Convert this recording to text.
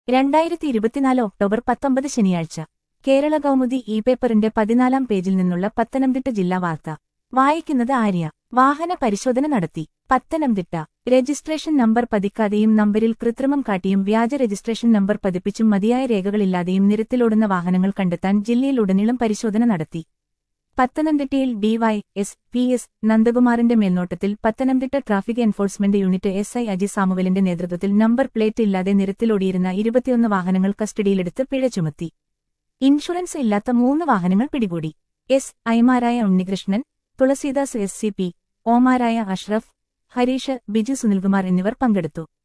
രണ്ടായിരത്തി ഇരുപത്തിനാല് ഒക്ടോബർ പത്തൊമ്പത് ശനിയാഴ്ച കേരള കൗമുദി ഇ പേപ്പറിന്റെ പതിനാലാം പേജിൽ നിന്നുള്ള പത്തനംതിട്ട ജില്ലാ വാർത്ത വായിക്കുന്നത് ആര്യ വാഹന പരിശോധന നടത്തി പത്തനംതിട്ട രജിസ്ട്രേഷൻ നമ്പർ പതിക്കാതെയും നമ്പരിൽ കൃത്രിമം കാട്ടിയും വ്യാജ രജിസ്ട്രേഷൻ നമ്പർ പതിപ്പിച്ചും മതിയായ രേഖകളില്ലാതെയും നിരത്തിലോടുന്ന വാഹനങ്ങൾ കണ്ടെത്താൻ ജില്ലയിലുടനീളം പരിശോധന നടത്തി പത്തനംതിട്ടയിൽ ഡിവൈ എസ് പി എസ് നന്ദകുമാറിന്റെ മേൽനോട്ടത്തിൽ Pathanamthitta traffic enforcement unit S I Aji സാമുവലിന്റെ നേതൃത്വത്തിൽ നമ്പർ പ്ലേറ്റ് ഇല്ലാതെ നിരത്തിലോടിയിരുന്ന ഇരുപത്തിയൊന്ന് വാഹനങ്ങൾ കസ്റ്റഡിയിലെടുത്ത് പിഴ ചുമത്തി ഇൻഷുറൻസ് ഇല്ലാത്ത മൂന്ന് വാഹനങ്ങൾ പിടികൂടി എസ് ഐമാരായ Unnikrishnan Thulasidas S C P ഒമാരായ അഷ്റഫ് ഹരീഷ് ബിജു സുനിൽകുമാർ എന്നിവർ പങ്കെടുത്തു